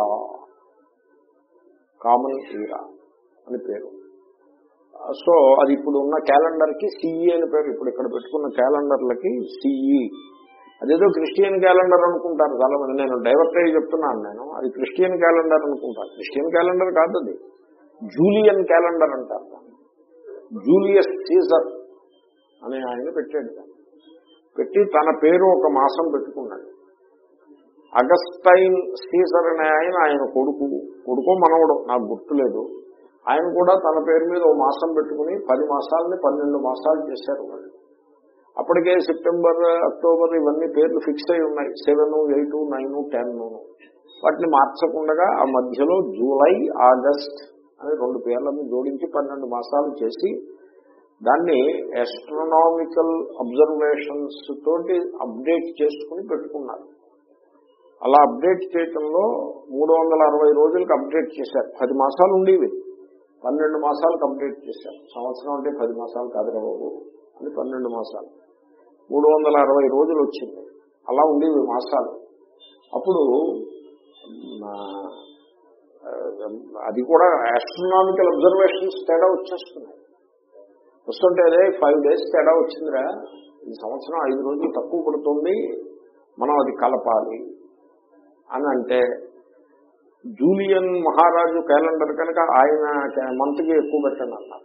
కామన్ ఈరా అని పేరు సో అది ఇప్పుడు ఉన్న క్యాలెండర్ కి సిఈ అని పేరు ఇప్పుడు ఇక్కడ పెట్టుకున్న క్యాలెండర్లకి సిఈ అదేదో క్రిస్టియన్ క్యాలెండర్ అనుకుంటారు చాలా మంది నేను డైవర్ట్ అయ్యి చెప్తున్నాను నేను అది క్రిస్టియన్ క్యాలెండర్ అనుకుంటాను క్రిస్టియన్ క్యాలెండర్ కాదు అది జూలియన్ క్యాలెండర్ అంటారు దాన్ని. జూలియస్ సీజర్ అని ఆయన పెట్టాడు దాన్ని. పెట్టి తన పేరు ఒక మాసం పెట్టుకున్నాడు అగస్టైన్ సీజర్ అనే ఆయన ఆయన కొడుకు కొడుకో మనవడు నాకు గుర్తులేదు ఆయన కూడా తన పేరు మీద ఓ మాసం పెట్టుకుని పది మాసాలని పన్నెండు మాసాలు చేశారు వాళ్ళు అప్పటికే సెప్టెంబర్ అక్టోబర్ ఇవన్నీ పేర్లు ఫిక్స్ అయి ఉన్నాయి సెవెన్ ఎయిట్ నైన్ టెన్ వాటిని మార్చకుండా ఆ మధ్యలో జూలై ఆగస్ట్ అని రెండు పేర్లను జోడించి పన్నెండు మాసాలు చేసి దాన్ని ఎస్ట్రోనామికల్ అబ్జర్వేషన్స్ తోటి అప్డేట్ చేసుకుని పెట్టుకున్నారు అలా అప్డేట్ చేయటంలో మూడు వందల అరవై రోజులకు అప్డేట్ చేశారు పది మాసాలు ఉండేవి పన్నెండు మాసాలకు అప్డేట్ చేశారు సంవత్సరం అంటే పది మాసాలు కాదురా బాబు అని పన్నెండు మాసాలు మూడు వందల అరవై రోజులు వచ్చింది అలా ఉండేవి మాసాలు అప్పుడు నా, ఆ, అది కూడా ఆస్ట్రోనామికల్ అబ్జర్వేషన్స్ తేడా వచ్చేస్తున్నాయి వస్తుంటే అదే ఫైవ్ డేస్ తేడా వచ్చిందిరా ఈ సంవత్సరం ఐదు రోజులు తక్కువ పడుతుంది మనం అది కలపాలి అని అంటే జూలియన్ మహారాజు క్యాలెండర్ కనుక ఆయన మంత్కి ఎక్కువ పెట్టండి అన్నారు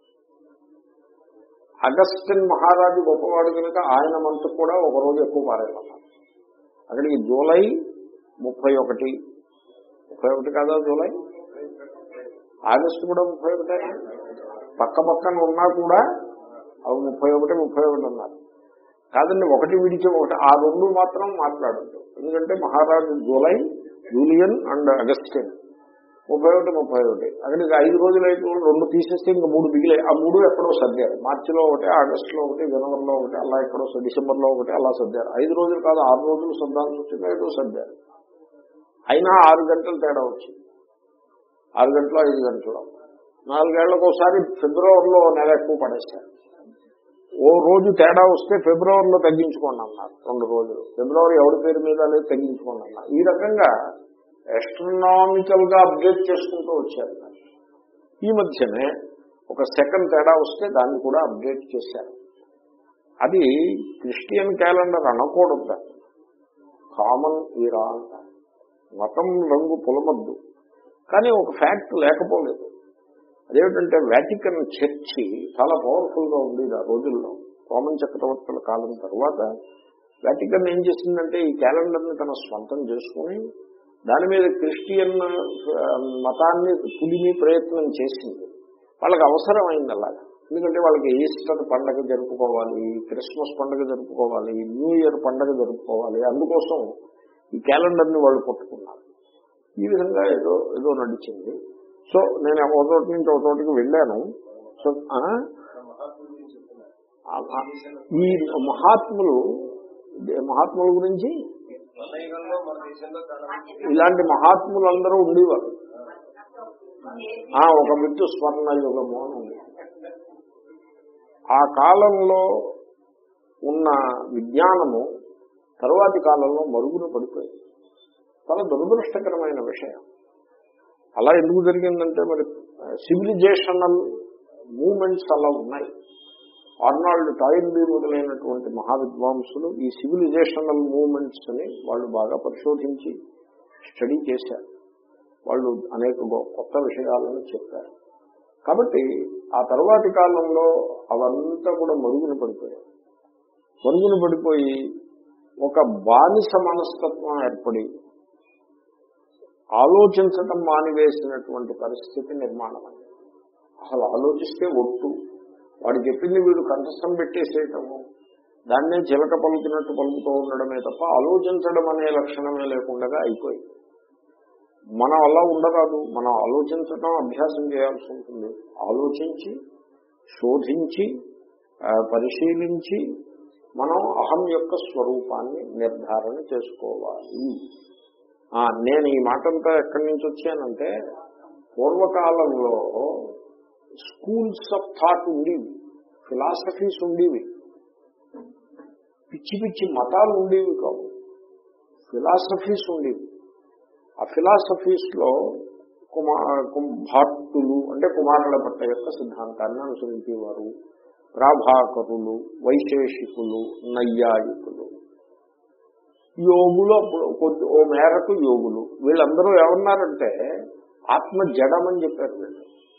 అగస్టిన్ మహారాజు గొప్పవాడు కనుక ఆయన మంత్ కూడా ఒక రోజు ఎక్కువ పారేయమన్నారు అక్కడికి జూలై ముప్పై ఒకటి ముప్పై ఒకటి కాదా జూలై ఆగస్టు కూడా ముప్పై ఒకటే పక్క పక్కన ఉన్నా కూడా అవి ముప్పై ఒకటి ముప్పై ఒకటి అన్నారు కాదండి ఒకటి విడిచి ఒకటి ఆ రెండు మాత్రం మాట్లాడద్దు ఎందుకంటే మహారాజు జూలై జూలియన్ అండ్ అగస్టిన్ ముప్పై ఒకటి ముప్పై ఒకటి అక్కడికి ఐదు రోజులు అయితే రెండు తీసేస్తే ఇంకా మూడు మిగిలే ఆ మూడు ఎక్కడో సర్దారు మార్చిలో ఒకటి ఆగస్టులో ఒకటి జనవరిలో ఒకటి అలా ఎక్కడో స- డిసెంబర్లో ఒకటి అలా సర్దారు ఐదు రోజులు కాదు ఆరు రోజులు సర్దాల్సి వచ్చింది ఏదో సర్దారు అయినా ఆరు గంటలు తేడా వచ్చింది ఆరు గంటలు ఐదు గంటలు నాలుగేళ్లకు ఒకసారి ఫిబ్రవరిలో నెల ఎక్కువ పడేశారు ఓ రోజు తేడా వస్తే ఫిబ్రవరిలో తగ్గించుకోండి అన్నారు రెండు రోజులు ఫిబ్రవరి ఎవరి పేరు మీద లేదు తగ్గించుకోండి అన్నారు ఈ రకంగా ఎస్ట్రనామికల్ గా అప్డేట్ చేసుకుంటూ వచ్చారు ఈ మధ్యనే ఒక సెకండ్ తేడా వస్తే దాన్ని కూడా అప్డేట్ చేశారు అది క్రిస్టియన్ క్యాలెండర్ అనకూడదు దాన్ని. కామన్ ఈరా అంటారు మతం రంగు పులమద్దు కానీ ఒక ఫ్యాక్ట్ లేకపోలేదు అదేమిటంటే వాటికన్ చర్చి చాలా పవర్ఫుల్ గా ఉండేది ఆ రోజుల్లో రోమన్ చక్రవర్తుల కాలం తర్వాత వాటికన్ ఏం చేసిందంటే ఈ క్యాలెండర్ ని తన స్వంతం చేసుకుని దాని మీద క్రిస్టియన్ ఆ, మతాన్ని పులిమి ప్రయత్నం చేసింది వాళ్ళకి అవసరమైంది అలాగా ఎందుకంటే వాళ్ళకి ఈస్టర్ పండగ జరుపుకోవాలి క్రిస్మస్ పండగ జరుపుకోవాలి న్యూ ఇయర్ పండగ జరుపుకోవాలి అందుకోసం ఈ క్యాలెండర్ ని వాళ్ళు పట్టుకున్నారు ఈ విధంగా ఏదో ఏదో నడిచింది సో నేను ఒక చోట నుంచి ఒక చోటికి వెళ్ళాను సో ఆ, ఆ, ఆ, ఈ మహాత్ములు మహాత్ముల గురించి మన యుగంలో మన దేశంలో చాలా మంది ఇలాంటి మహాత్ములు అందరూ ఉండేవారు ఆ, ఒక మిట్టు స్వర్ణ యుగము అని ఉంది ఆ కాలంలో ఉన్న విజ్ఞానము తరువాతి కాలంలో మరుగున పడిపోయింది చాలా దురదృష్టకరమైన విషయం అలా ఎందుకు జరిగిందంటే మరి సివిలైజేషనల్ మూమెంట్స్ అలా ఉన్నాయి ఆర్నాల్డ్ టాయిన్బీ మొదలైనటువంటి మహావిద్వాంసులు ఈ సివిలైజేషనల్ మూమెంట్స్ ని వాళ్ళు బాగా పరిశోధించి స్టడీ చేశారు వాళ్ళు అనేక గొ- కొత్త విషయాలను చెప్పారు కాబట్టి ఆ తర్వాతి కాలంలో అవంతా కూడా మరుగున పడిపోయాయి మరుగున పడిపోయి ఒక బానిస మనస్తత్వం ఏర్పడి ఆలోచించటం మానివేసినటువంటి పరిస్థితి నిర్మాణమైంది అసలు ఆలోచిస్తే ఒట్టు వాడు చెప్పింది వీడు కంఠస్థం పెట్టేసేయటము దాన్నే చిలక పలుకున్నట్టు పలుకుతూ ఉండడమే తప్ప ఆలోచించడం అనే లక్షణమే లేకుండా అయిపోయింది మనం అలా ఉండరాదు మనం ఆలోచించటం అభ్యాసం చేయాల్సి ఉంటుంది ఆలోచించి శోధించి ఆ, పరిశీలించి మనం అహం యొక్క స్వరూపాన్ని నిర్ధారణ చేసుకోవాలి ఆ, నేను ఈ మాటంతా ఎక్కడి నుంచి వచ్చానంటే పూర్వకాలంలో స్కూల్స్ ఆఫ్ థాట్ ఉండేవి ఫిలాసఫీస్ ఉండేవి పిచ్చి పిచ్చి మతాలు ఉండేవి కావు ఫిలాసఫీస్ ఉండేవి ఆ ఫిలాసఫీస్ లో కుమా కుం- భాట్టులు అంటే కుమారుల భట్ట యొక్క సిద్ధాంతాన్ని అనుసరించేవారు ప్రాభాకరులు వైశేషికులు నైయాయికులు యోగులు అప్పుడు కొద్ది ఓ మేరకు యోగులు వీళ్ళందరూ ఏమన్నారంటే ఆత్మ జడమని చెప్పారు వీళ్ళు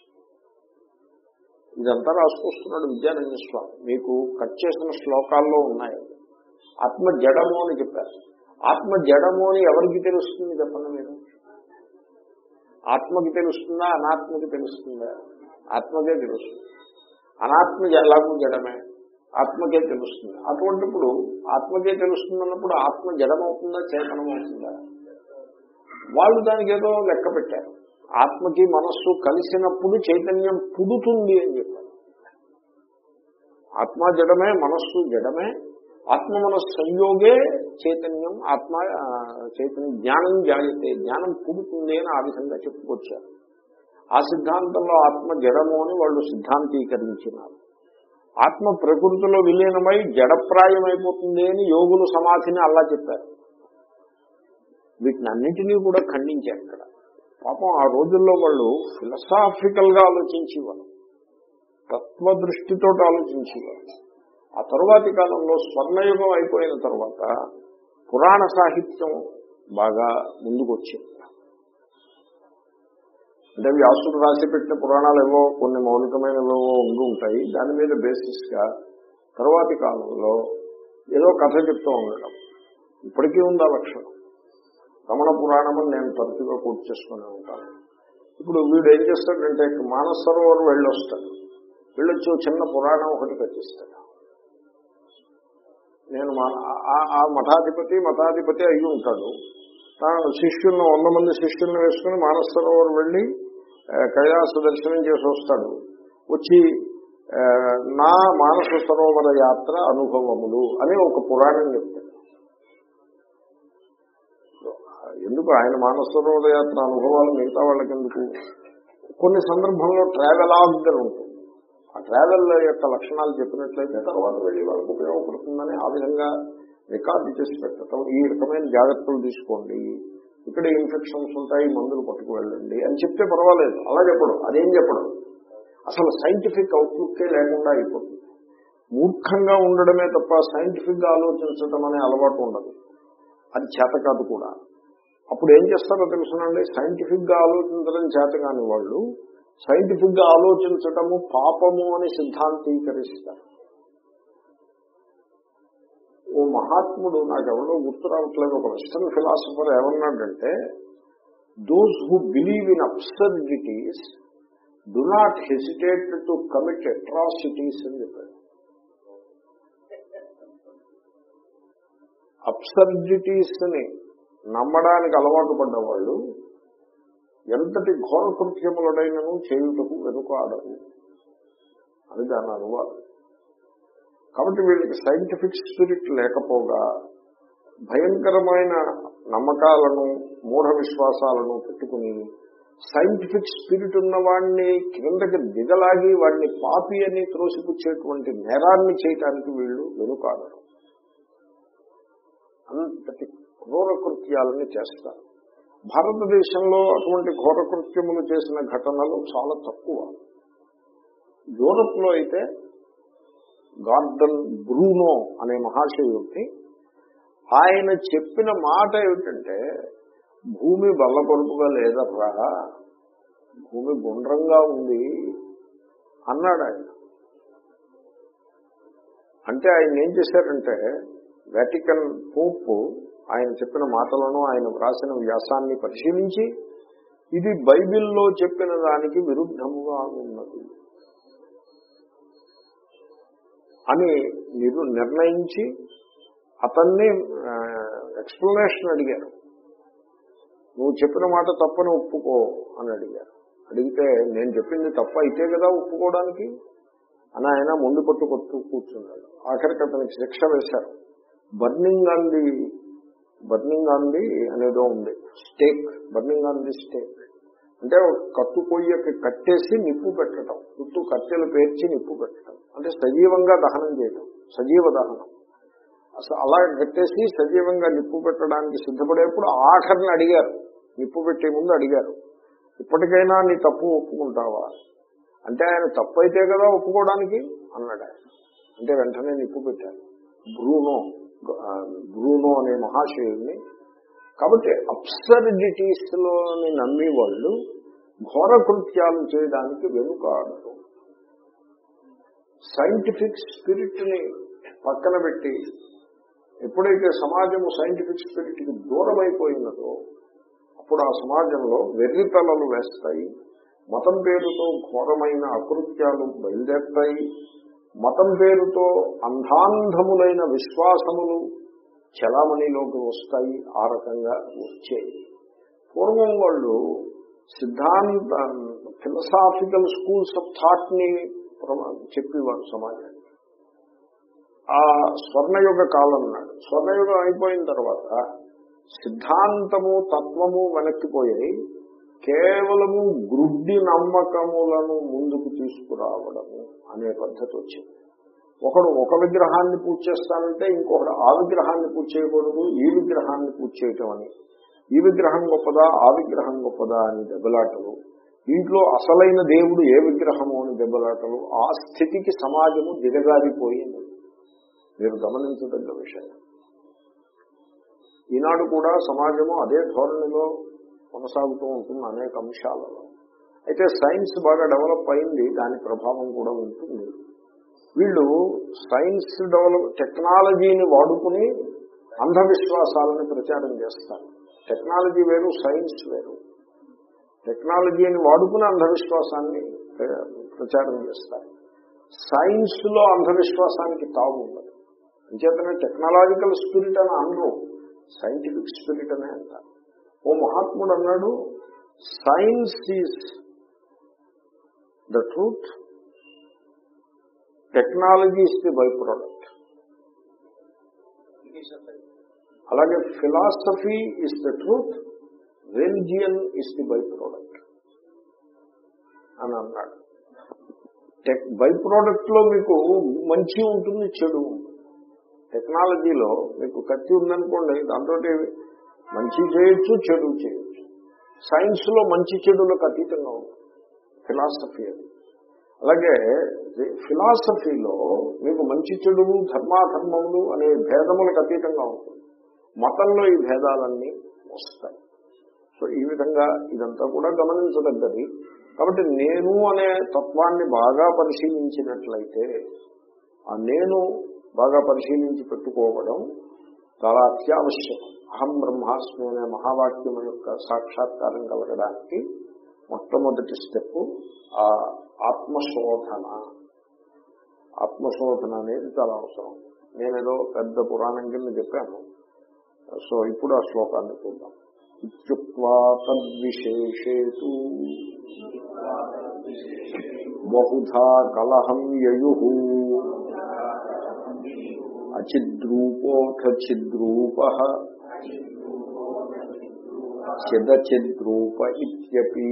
ఇదంతా రాసుకొస్తున్నాడు విద్యానంద స్వామి మీకు కట్ చేసిన శ్లోకాల్లో ఉన్నాయి ఆత్మ జడము అని చెప్పారు ఆత్మ జడము అని ఎవరికి తెలుస్తుంది చెప్పండి మీరు ఆత్మకి తెలుస్తుందా అనాత్మకి తెలుస్తుందా ఆత్మకే తెలుస్తుంది అనాత్మ ఎలాగూ జడమే ఆత్మకే తెలుస్తుంది అటువంటిప్పుడు ఆత్మకే తెలుస్తుంది అన్నప్పుడు ఆత్మ జడమవుతుందా చేతనం అవుతుందా వాళ్ళు దానికి ఏదో లెక్క పెట్టారు ఆత్మకి మనస్సు కలిసినప్పుడు చైతన్యం పుడుతుంది అని చెప్పారు ఆత్మ జడమే మనస్సు జడమే ఆత్మ మనస్సు సంయోగే చైతన్యం ఆత్మ ఆ, చైతన్యం జ్ఞానం జాయితే జ్ఞానం పుడుతుంది అని ఆ విధంగా చెప్పుకొచ్చారు ఆ సిద్ధాంతంలో ఆత్మ జడము అని వాళ్ళు సిద్ధాంతీకరించినారు ఆత్మ ప్రకృతిలో విలీనమై జడప్రాయమైపోతుంది అని యోగులు సమాధిని అలా చెప్పారు వీటిని అన్నింటినీ కూడా ఖండించారు ఇక్కడ పాపం ఆ రోజుల్లో వాళ్ళు ఫిలసాఫికల్ గా ఆలోచించేవారు తత్వ దృష్టితో ఆలోచించేవారు ఆ తరువాతి కాలంలో స్వర్ణయుగం అయిపోయిన తర్వాత పురాణ సాహిత్యం బాగా ముందుకు వచ్చింది అంటే వ్యాసుడు రాసి పెట్టిన పురాణాలు ఏవో కొన్ని మౌలికమైనవో ఉండి ఉంటాయి దాని మీద బేసిస్ గా తరువాతి కాలంలో ఏదో కథ చెప్తూ ఉండడం ఇప్పటికీ ఉంది ఆ లక్షణం రమణ పురాణం అని నేను తరచుగా పూర్తి చేసుకుని ఉంటాను ఇప్పుడు వీడు ఏం చేస్తాడంటే మానస సరోవర్ వెళ్ళొస్తాడు వెళ్ళొచ్చి ఓ చిన్న పురాణం ఒకటి కట్టిస్తాడు నేను మా- ఆ- ఆ మఠాధిపతి మఠాధిపతి అయి ఉంటాడు తాను శిష్యులను వంద మంది శిష్యులను వేసుకుని మానస సరోవర్ వెళ్ళి ఆ, కైలాస దర్శనం చేసి వస్తాడు వచ్చి ఆ, నా మానస సరోవర యాత్ర అనుభవములు అని ఒక పురాణం చెప్తాడు ఎందుకు ఆయన మానస సరోవర యాత్ర అనుభవాలు మిగతా వాళ్ళకి ఎందుకు కొన్ని సందర్భంలో ట్రావెల్ ఆర్డర్ ఉంటుంది ఆ ట్రావెల్ యొక్క లక్షణాలు చెప్పినట్లయితే తర్వాత వెళ్ళి వాళ్ళకి ఉపయోగపడుతుందని ఆ విధంగా రికార్డు చేసి పెట్టడం ఈ రకమైన జాగ్రత్తలు తీసుకోండి ఇక్కడ ఇన్ఫెక్షన్స్ ఉంటాయి మందులు పట్టుకు వెళ్ళండి అని చెప్తే పర్వాలేదు అలా చెప్పడం అదేం చెప్పడం అసలు సైంటిఫిక్ అవుట్లుక్కే లేకుండా అయిపోతుంది మూర్ఖంగా ఉండడమే తప్ప సైంటిఫిక్ గా ఆలోచించడం అనే అలవాటు ఉండదు అది చేత కాదు కూడా అప్పుడు ఏం చేస్తారో తెలుసునండి సైంటిఫిక్ గా ఆలోచించడం చేత కాని వాళ్ళు సైంటిఫిక్ గా ఆలోచించటము పాపము అని సిద్ధాంతీకరిస్తారు ఓ మహాత్ముడు నాకు ఎవరో గుర్తు రావట్లేదు ఒక వెస్టర్న్ ఫిలాసఫర్ ఏమన్నాడంటే those who believe in absurdities do not hesitate to commit atrocities అని చెప్పాడు అబ్సర్డిటీస్ ని నమ్మడానికి అలవాటు పడ్డవాళ్ళు ఎంతటి ఘోర కృత్యములనైనను చేయుటకు వెనుకాడరు అని దాని అనువాదం కాబట్టి వీళ్ళకి సైంటిఫిక్ స్పిరిట్ లేకపోగా భయంకరమైన నమ్మకాలను మూఢ విశ్వాసాలను పెట్టుకుని సైంటిఫిక్ స్పిరిట్ ఉన్న వాడిని క్రిందకి దిగలాగి వాడిని పాపి అని త్రోసిపుచ్చేటువంటి నేరాన్ని చేయటానికి వీళ్ళు వెనుకాడరు అంతటి క్రూర కృత్యాలని చేస్తారు భారతదేశంలో అటువంటి ఘోర కృత్యములు చేసిన ఘటనలు చాలా తక్కువ యూరప్ లో అయితే గార్డన్ బ్రూనో అనే మహాశయుడిని ఆయన చెప్పిన మాట ఏమిటంటే భూమి బల్లపరుపుగా లేదర్రా భూమి గుండ్రంగా ఉంది అన్నాడు ఆయన అంటే ఆయన ఏం చేశారంటే వాటికన్ పోప్ ఆయన చెప్పిన మాటలను ఆయన వ్రాసిన వ్యాసాన్ని పరిశీలించి ఇది బైబిల్లో చెప్పిన దానికి విరుద్ధముగా ఉన్నది అని నిరు నిర్ణయించి అతన్ని ఎక్స్ప్లెనేషన్ అడిగారు నువ్వు చెప్పిన మాట తప్పని ఒప్పుకో అని అడిగారు అడిగితే నేను చెప్పింది తప్ప అయితే కదా ఒప్పుకోవడానికి అని ఆయన ముందు పట్టు కొట్టు కూర్చున్నాడు ఆఖరికి అతనికి శిక్ష వేశారు burning on the burning on the అనేదో ఉంది stake burning on the stake అంటే ఒక కట్టు పొయ్యకి కట్టేసి నిప్పు పెట్టడం చుట్టూ కట్టెలు పేర్చి నిప్పు పెట్టడం అంటే సజీవంగా దహనం చేయడం సజీవ దహనం అసలు అలా కట్టేసి సజీవంగా నిప్పు పెట్టడానికి సిద్ధపడేప్పుడు ఆఖరిని అడిగారు నిప్పు పెట్టే ముందు అడిగారు ఇప్పటికైనా నీ తప్పు ఒప్పుకుంటావా అంటే ఆయన తప్పు అయితే కదా ఒప్పుకోవడానికి అన్నాడు ఆయన అంటే వెంటనే నిప్పు పెట్టారు బ్రూనో ఆ, బ్రూనో అనే మహాశయుడిని కాబట్టి అబ్సర్డిటీస్ లోని నమ్మి వాళ్ళు ఘోర కృత్యాలు చేయడానికి వెనుకాడరు సైంటిఫిక్ స్పిరిట్ ని పక్కన పెట్టి ఎప్పుడైతే సమాజము సైంటిఫిక్ స్పిరిట్ కి దూరం అయిపోయినదో అప్పుడు ఆ సమాజంలో వెర్రితలలు వేస్తాయి మతం పేరుతో ఘోరమైన అకృత్యాలు బయలుదేరుతాయి మతం పేరుతో అంధాంధములైన విశ్వాసములు చలామణిలోకి వస్తాయి ఆ రకంగా వచ్చాయి పూర్వం వాళ్ళు సిద్ధాంత ఫిలసాఫికల్ స్కూల్స్ ఆఫ్ థాట్ ని ప్రమ- చెప్పేవారు సమాజానికి ఆ స్వర్ణయుగ కాలం నాడు స్వర్ణయుగం అయిపోయిన తర్వాత సిద్ధాంతము తత్వము వెనక్కిపోయాయి కేవలము గ్రుడ్డి నమ్మకములను ముందుకు తీసుకురావడము అనే పద్ధతి వచ్చింది ఒకడు ఒక విగ్రహాన్ని పూజ చేస్తానంటే ఇంకొకడు ఆ విగ్రహాన్ని పూజ చేయకూడదు ఈ విగ్రహాన్ని పూజ చేయటం అని ఈ విగ్రహం గొప్పదా ఆ విగ్రహం గొప్పదా అని దెబ్బలాటలు ఇంట్లో అసలైన దేవుడు ఏ విగ్రహము అని దెబ్బలాటలు ఆ స్థితికి సమాజము దిగజారిపోయింది మీరు గమనించదగ్గ విషయం ఈనాడు కూడా సమాజము అదే ధోరణిలో కొనసాగుతూ ఉంటుంది అనేక అంశాలలో అయితే సైన్స్ బాగా డెవలప్ అయింది దాని ప్రభావం కూడా ఉంటుంది వీళ్ళు సైన్స్ డెవలప్ టెక్నాలజీని వాడుకుని అంధవిశ్వాసాలను ప్రచారం చేస్తారు టెక్నాలజీ వేరు సైన్స్ వేరు టెక్నాలజీని వాడుకుని అంధవిశ్వాసాన్ని ప్ర- ప్రచారం చేస్తారు సైన్స్ లో అంధవిశ్వాసానికి తావు ఉండదు అంచేతనే టెక్నాలజికల్ స్పిరిట్ అని అనరు సైంటిఫిక్ స్పిరిట్ అనే అంటారు ఓ మహాత్ముడు అన్నాడు science is the truth technology is the by product అలాగే philosophy is the truth religion is the by product అని అన్నాడు టెక్ బై ప్రోడక్ట్ లో మీకు మంచి ఉంటుంది చెడు ఉంటుంది టెక్నాలజీలో మీకు కత్తి ఉందనుకోండి దాంతో మంచి చేయొచ్చు చెడు చేయొచ్చు సైన్స్ లో మంచి చెడులకు అతీతంగా ఉంటుంది ఫిలాసఫీ అది అలాగే ఫిలాసఫీలో మీకు మంచి చెడులు ధర్మాధర్మములు అనే భేదములకు అతీతంగా ఉంటుంది మతంలో ఈ భేదాలన్నీ వస్తాయి సో ఈ విధంగా ఇదంతా కూడా గమనించదగ్గది కాబట్టి నేను అనే తత్వాన్ని బాగా పరిశీలించినట్లయితే ఆ నేను బాగా పరిశీలించి పెట్టుకోవడం చాలా అత్యావశ్యకం అహం బ్రహ్మాస్మి అనే మహావాక్యం యొక్క సాక్షాత్కారం కలగడానికి మొట్టమొదటి స్టెప్ ఆ ఆత్మశోధన ఆత్మశోధన అనేది చాలా అవసరం నేనేదో పెద్ద పురాణం కింద చెప్పాను సో ఇప్పుడు ఆ శ్లోకాన్ని చూద్దాం ఇత్యుక్వా తద్విశేషేతు బహుధా కలహం యయు అచిద్రూపోథ చిద్రూప చిదచిద్రూప ఇత్యపి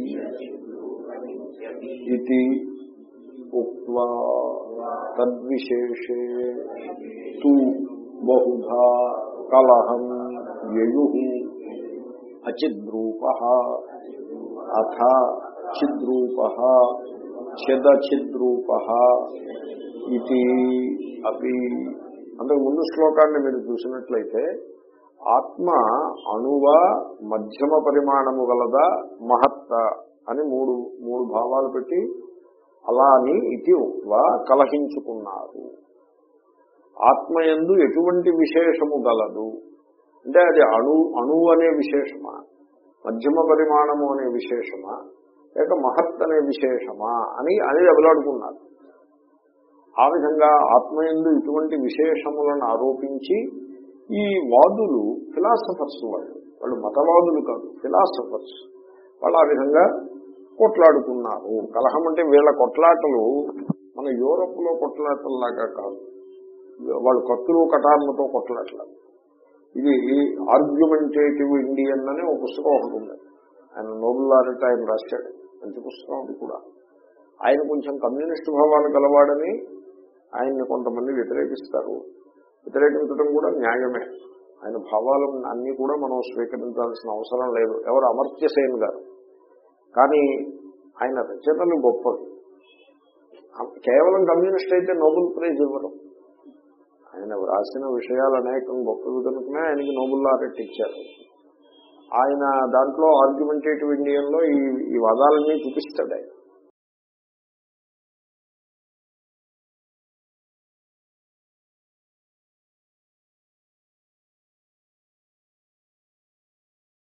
ఇది ఉక్వా తద్విశేషే తు బహుధా కలహం యయు అచిద్రూప అథ చిద్రూప చిదచిద్రూప ఇది అపి అంతకు ముందు శ్లోకాన్ని మీరు చూసినట్లయితే ఆత్మ అణువ మధ్యమ పరిమాణము గలదా మహత్త అని మూడు మూడు భావాలు పెట్టి అలా అని ఇది ఉక్వా కలహించుకున్నారు ఆత్మయందు ఎటువంటి విశేషము గలదు అంటే అది అణు అణువు అనే విశేషమా మధ్యమ పరిమాణము అనే విశేషమా లేక మహత్ అనే విశేషమా అని అని దెబ్బలాడుకున్నారు ఆ విధంగా ఆత్మయందు ఇటువంటి విశేషములను ఆరోపించి ఈ వాదులు ఫిలాసఫర్స్ వాళ్ళు వాళ్ళు మతవాదులు కాదు ఫిలాసఫర్స్ వాళ్ళు ఆ విధంగా కొట్లాడుకున్నారు కలహం అంటే వీళ్ళ కొట్లాటలు మన యూరోప్ లో కొట్లాటల్లాగా కాదు వాళ్ళు కత్తులు కటార్లతో కొట్లాడలేదు ఇది ఆర్గ్యుమెంటేటివ్ ఇండియన్ అని ఒక పుస్తకం ఒకటి ఉంది ఆయన నోబెల్ లారెట్ ఆయన రాశాడు మంచి పుస్తకం అది కూడా ఆయన కొంచెం కమ్యూనిస్ట్ భావాలు గలవాడని ఆయన్ని కొంతమంది వ్యతిరేకిస్తారు వ్యతిరేకించడం కూడా న్యాయమే ఆయన భావాలు అన్ని కూడా మనం స్వీకరించాల్సిన అవసరం లేదు ఎవరు అమర్త్య సేన్ గారు కానీ ఆయన రచనలు గొప్పవి కేవలం కమ్యూనిస్ట్ అయితే నోబెల్ ప్రైజ్ ఇవ్వరు ఆయన వ్రాసిన విషయాలు అనేకం గొప్పవి కనుకనే ఆయనకి నోబెల్ లారెట్ ఇచ్చారు ఆయన దాంట్లో ఆర్గ్యుమెంటేటివ్ ఇండియన్లో ఈ ఈ వాదాలన్నీ చూపిస్తాడు ఆయన